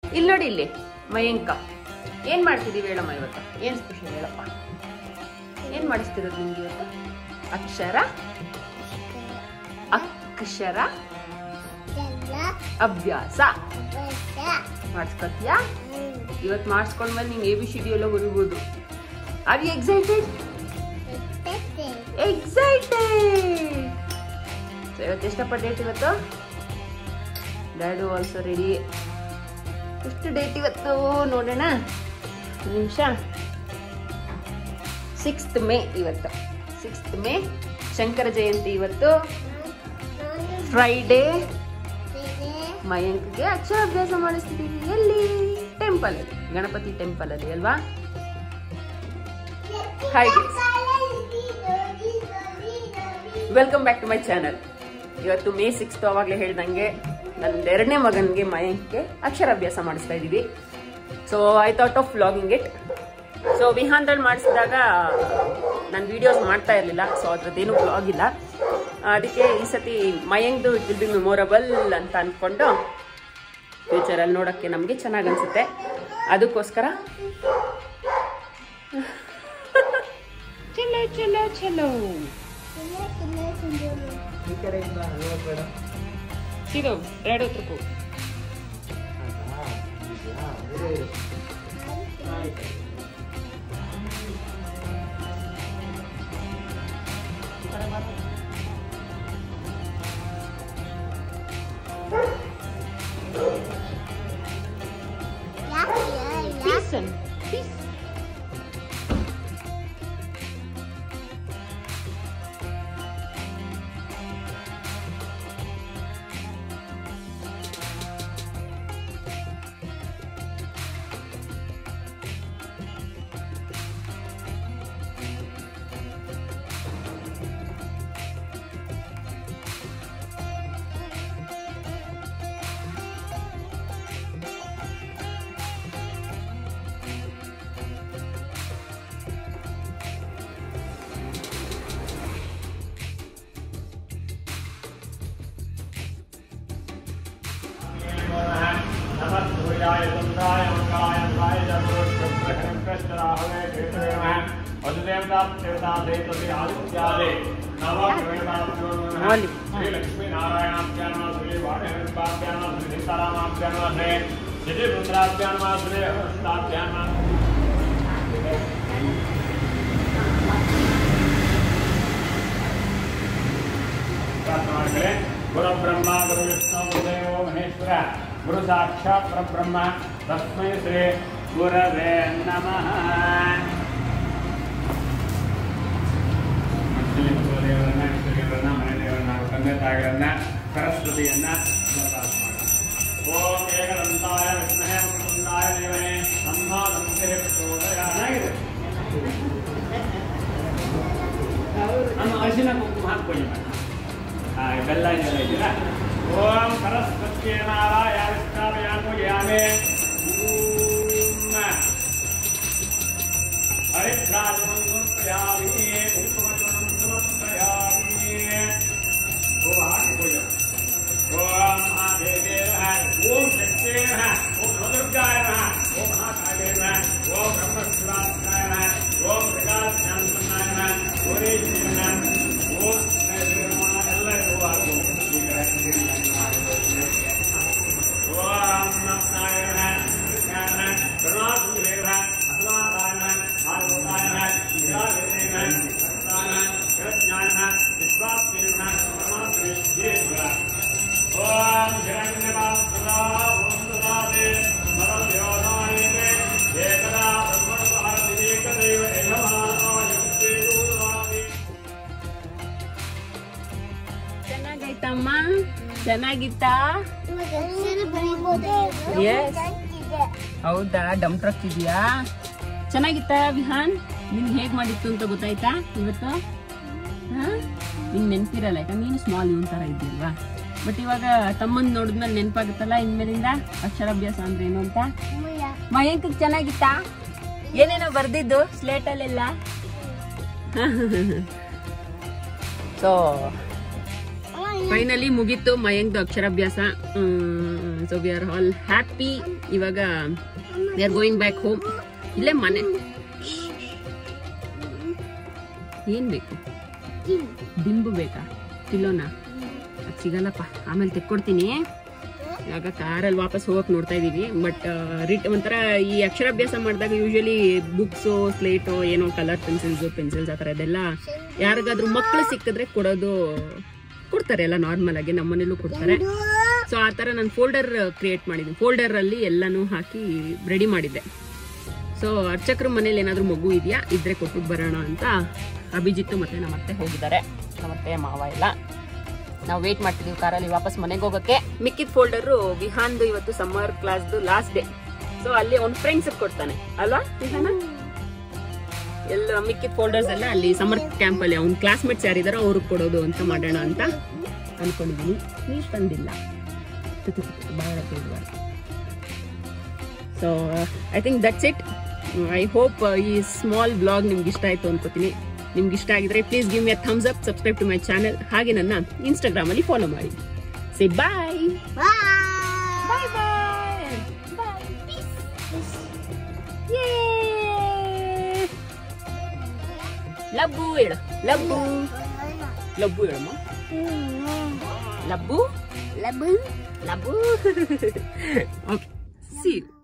ಇಲ್ಲಿ ನೋಡಿ ಇಲ್ಲಿ ಮಯಂಕ ಏನ್ ಮಾಡ್ತಿದೀವಿ ಹೇಳಮ್ಮ ಇವತ್ತು ಏನ್ ಸ್ಪೆಷಲ್ ಹೇಳಪ್ಪ ಏನ್ ಮಾಡಿಸ್ತಿರೋದು ನಿಮ್ಗೆ ಇವತ್ತು ಅಕ್ಷರ ಅಕ್ಷರ ಅಭ್ಯಾಸ ಮಾಡಿಸ್ಕೊತೀಯಾ ಇವತ್ತು ಮಾಡಿಸ್ಕೊಂಡ್ಮೇಲೆ ನಿಂಗೆ ಎ ಬಿ ಸಿ ಡಿ ಎಲ್ಲ ಬರಿಬೋದು are you excited excited so ಇವತ್ತು ಎಷ್ಟಪ್ಪ ಡೇಟ್ ಇವತ್ತು ಡ್ಯಾಡು ಆಲ್ಸೋ ರೆಡಿ ಎಷ್ಟು ಡೇಟ್ ಇವತ್ತು ನೋಡೋಣ ಒಂದು ನಿಮಿಷ ಸಿಕ್ಸ್ತ್ ಮೇ ಇವತ್ತು ಸಿಕ್ಸ್ತ್ ಮೇ ಶಂಕರ ಜಯಂತಿ ಇವತ್ತು ಫ್ರೈಡೇ ಮಯಾಂಕ್ಗೆ ಅಕ್ಷರಾಭ್ಯಾಸ ಮಾಡಿಸ್ತಿದ್ದೀವಿ ಎಲ್ಲಿ ಟೆಂಪಲ್ ಅಲ್ಲಿ ಗಣಪತಿ ಟೆಂಪಲ್ ಅಲ್ಲಿ ಅಲ್ವಾ hi welcome back to my channel ಇವತ್ತು ಮೇ ಸಿಕ್ಸ್ತ್ ಅವಾಗಲೇ ಹೇಳ್ದಂಗೆ ನನ್ನ ಎರಡನೇ ಮಗನಿಗೆ ಮಯಾಂಕ್ಗೆ ಅಕ್ಷರಾಭ್ಯಾಸ ಮಾಡಿಸ್ತಾ ಇದ್ದೀವಿ so I thought of vlogging it so ವಿಹಾನ್ದಲ್ಲಿ ಮಾಡಿಸಿದಾಗ ನಾನು ವಿಡಿಯೋಸ್ ಮಾಡ್ತಾ ಇರಲಿಲ್ಲ ಸೊ ಅದ್ರದ್ದೇನು ವ್ಲಾಗ್ ಇಲ್ಲ ಅದಕ್ಕೆ ಈ ಸತಿ ಮಯಂಗ್ದು ಇಟ್ ವಿಲ್ ಬಿ ಮೆಮೊರಬಲ್ ಅಂತ ಅಂದ್ಕೊಂಡು ಫ್ಯೂಚರಲ್ಲಿ ನೋಡೋಕ್ಕೆ ನಮಗೆ ಚೆನ್ನಾಗಿ ಅನಿಸುತ್ತೆ ಅದಕ್ಕೋಸ್ಕರ ಚಲೋ ಚಲೋ ಚಲೋ ಈ ಕಡೆಯಿಂದ ಹೋಗ್ಬೇಡ ಸಿಗೋ ಎರಡು ಹತ್ರಕ್ಕೂ Listen. Peace. नमः सूर्याय चन्द्राय मङ्गलाय मङ्गलाय जगुरुष्कृष्णहरं कृष्णराहवे कृष्णवेणः वसुदेवताप्त्यवता देवति आदित्यादे नमः वेदाभ्यो नमः Only. श्रीलक्ष्मीनारायणाभ्यां नमः श्रीवाणिहरिपाभ्यां नमः श्रीसीतारामाभ्यां नमः श्री श्रीरुद्राभ्यां नमः श्री हर्षदाभ्यां नमः ಪ್ರಾರ್ಥನೆ ಗುರು ಬ್ರಹ್ಮ ಗುರು ವಿಷ್ಣು ಗುರುದೇವೋ ಮಹೇಶ್ವರ ಗುರು ಸಾಕ್ಷಾತ್ ಪರಬ್ರಹ್ಮ ತಸ್ಮೈ ಶ್ರೀ ಗುರವೇ ನಮಃ ಮಕ್ಕಳಿ ದೇವರನ್ನ ಇಷ್ಟ ದೇವರನ್ನ ಮನೆ ದೇವರನ್ನ ತಂದೆ ತಾಯಿಗಳನ್ನ ಸರಸ್ವತಿಯನ್ನ ಪ್ರಾರ್ಥನೆ ಮಾಡೋಣ. ಓಂ ಏಕದಂತಾಯ ವಿಷ್ಣುಹೇ ಮುಕುಂದಾಯ ದೇವನೇ ಸಂಹಾದಂತೆ ಪ್ರಚೋದಯಾನಾಗಿದೆ ನಮ್ಮ ಅರಿಶಿನ ಕುಂಕುಮ ಹಾಕ್ಕೊಳ್ಳಿ ಮೇಡಮ್. ಆ, ಬೆಲ್ಲ ಇದೆಲ್ಲ ಇದೆಯಲ್ಲ ಓಂ ಸರಸ್ವತಿ ನಾರಾಯ ವಿಷ್ಣಾಮಯಾಮೋ ಯಾಮೆ ಓಂ ಹರಿದ್ರಾಜಂ ಸಮರ್ಪಯಾಮಿ ಕುಂಕುಮಚೂರ್ಣಂ ಸಮರ್ಪಯಾಮಿ ಓಂ ಹಾಕಿಕೊಳ್ಳಿ ಓಂ ಮಹಾದೇವೇ ನಮಃ ಓಂ ಶಕ್ತೇ ನಮಃ ಓಂ ನವದುರ್ಗಾಯ ನಮಃ ಓಂ ಮಹಾಕಾಲೇ ನಮಃ ಓಂ ಬ್ರಹ್ಮಶಿವಾತ್ಮಾಯ ನಮಃ ಓಂ ಪ್ರಕಾಶಾಂತನಾಯ ನಮಃ ಓರೇಶ್ವರ ನಮಃ ಓಂ ಎಲ್ಲರಿಗೂ ಹಾಗೂ ಈ ಕಡೆ ಓಂ ನಾರಾಯಣ ಕೃಷ್ಣ ಕರುಣಾಸುಂದರೇವ ಅಸ್ವಾದಾಯನ ಆರೋದಾಯನ ವಿರಾಜೇನ ಸತ್ತಾನ ಕರಜ್ಞಾನ ವಿಶ್ವಾತ್ಮೇನ ಪರಮಾತ್ಮೇಶ್ವರ ಓಂ ಹಿರಣ್ಯವಾಸುದಾ ಭೂಸುದಾದೆ ಮರವ್ಯೋಧಾಯತೆ ಏಕದಾ ಬ್ರಹ್ಮಣೋಹರದಿದೇಕದೈವ ಯಜಮಾನಾಯ ಮುಕ್ತೇದೂರಾದಿ ಚೆನ್ನಾಗೈತಮ್ಮ ಚೆನ್ನಾಗಿತ್ತಾ Yes. ಹೌದಾ ಡಮ್ ಟ್ರಕ್ ಇದೆಯಾ ಚೆನ್ನಾಗಿತ್ತಾ ವಿಹಾನ್ ನಿನ್ ಹೇಗ್ ಮಾಡಿತ್ತು ಅಂತ ಗೊತ್ತಾಯ್ತಾ ಇವತ್ತು ಹಾ ನಿಂಗ್ ನೆನ್ಪಿರಲ್ಲ ಯಾಕಂದ್ರೆ ನೀನು ಸ್ಮಾಲ್ ಇವನ್ ತರ ಇದೆಯಲ್ವಾ ಬಟ್ ಇವಾಗ ತಮ್ಮನ್ ನೋಡಿದ್ಮೇಲೆ ನೆನಪಾಗುತ್ತಲ್ಲ ಇನ್ಮೇಲಿಂದ ಅಕ್ಷರಾಭ್ಯಾಸ ಅಂದ್ರೆ ಏನು ಅಂತ ಮಯಾಂಕ್ ಚೆನ್ನಾಗಿತ್ತಾ ಏನೇನೋ ಬರ್ದಿದ್ದು ಸ್ಲೇಟಲ್ಲೆಲ್ಲ ಸೊ ಫೈನಲಿ ಮುಗೀತು ಮಯಾಂಕ್ದು ಅಕ್ಷರಾಭ್ಯಾಸ so we are all happy ಇವಾಗ we are going back home ಇಲ್ಲೇ ಮನೆ ಏನ್ ಬೇಕು ದಿಂಬು ಬೇಕಾ ಕಿಲೋನಾ ಅದು ಸಿಗಲ್ಲಪ್ಪ ಆಮೇಲೆ ತೆಕ್ಕೊಡ್ತೀನಿ ಇವಾಗ ಕಾರಲ್ಲಿ ವಾಪಸ್ ಹೋಗಕ್ ನೋಡ್ತಾ ಇದೀವಿ ಬಟ್ ರಿಟ್ ಒಂಥರ ಈ ಅಕ್ಷರಾಭ್ಯಾಸ ಮಾಡಿದಾಗ ಯೂಶಲಿ ಬುಕ್ಸು ಸ್ಲೇಟು ಏನೋ ಕಲರ್ ಪೆನ್ಸಿಲ್ಸು ಪೆನ್ಸಿಲ್ಸ್ ಆ ಥರ ಇದೆಲ್ಲ ಯಾರಿಗಾದ್ರೂ ಮಕ್ಕಳು ಸಿಕ್ಕಿದ್ರೆ ಕೊಡೋದು ಕೊಡ್ತಾರೆ ಎಲ್ಲ ನಾರ್ಮಲ್ ಆಗಿ ನಮ್ಮ ಮನೇಲೂ ಕೊಡ್ತಾರೆ ಸೊ ಆ ಥರ ನಾನು ಫೋಲ್ಡರ್ ಕ್ರಿಯೇಟ್ ಮಾಡಿದ್ದೀನಿ ಫೋಲ್ಡರ್ ಅಲ್ಲಿ ಎಲ್ಲಾನು ಹಾಕಿ ರೆಡಿ ಮಾಡಿದ್ದೆ ಸೊ ಅರ್ಚಕ್ರ ಮನೇಲಿ ಏನಾದರೂ ಮಗು ಇದೆಯಾ ಇದ್ರೆ ಕೊಟ್ಟು ಬರೋಣ ಅಂತ ಅಭಿಜಿತ್ತು ಮತ್ತೆ ನಮ್ಮ ಅತ್ತೆ ಹೋಗಿದ್ದಾರೆ ನಮ್ಮ ಅತ್ತೆ ಮಾವ ಎಲ್ಲ ನಾವು ವೇಟ್ ಮಾಡ್ತಿದೀವಿ ಕಾರಲ್ಲಿ ವಾಪಸ್ ಮನೆಗೆ ಹೋಗೋಕೆ ಮಿಕ್ಕಿದ ಫೋಲ್ಡರು ವಿಹಾನ್ದು ಇವತ್ತು ಸಮ್ಮರ್ ಕ್ಲಾಸ್ದು ಲಾಸ್ಟ್ ಡೇ ಸೊ ಅಲ್ಲಿ ಅವ್ನ ಫ್ರೆಂಡ್ಸ್ ಕೊಡ್ತಾನೆ ಅಲ್ವಾ ವಿಹಾನ ಎಲ್ಲ ಮಿಕ್ಕಿದ ಫೋಲ್ಡರ್ಸ್ ಎಲ್ಲ ಅಲ್ಲಿ ಸಮ್ಮರ್ ಕ್ಯಾಂಪ್ ಅಲ್ಲಿ ಅವ್ನ ಕ್ಲಾಸ್ಮೇಟ್ಸ್ ಯಾರಿದಾರೋ ಅವ್ರಿಗೆ ಕೊಡೋದು ಅಂತ ಮಾಡೋಣ ಅಂತ ಅನ್ಕೊಂಡಿದೀನಿ ನೀರು ತಂದಿಲ್ಲ ಬಹಳ so I think that's it I hope ಈ ಸ್ಮಾಲ್ ಬ್ಲಾಗ್ ನಿಮ್ಗೆ ಇಷ್ಟ ಆಯ್ತು ಅನ್ಕೋತೀನಿ ನಿಮ್ಗೆ ಇಷ್ಟ ಆಗಿದ್ರೆ please give me thumbs up subscribe to my channel ಹಾಗೆ ನನ್ನ ಇನ್ಸ್ಟಾಗ್ರಾಮ್ ಅಲ್ಲಿ ಫಾಲೋ ಮಾಡಿ ಸೇ ಬಾಯ್ ಬಾಯ್ ಬಾಯ್ ಲಬ್ಬು ಹೇಳು ಲಬ್ಬು ಲಬ್ಬು ಹೇಳಮ್ಮ ಲಬ್ಬು ಲಬ್ಬು ಲಬ್ಬು ಓಕೆ ಸಿ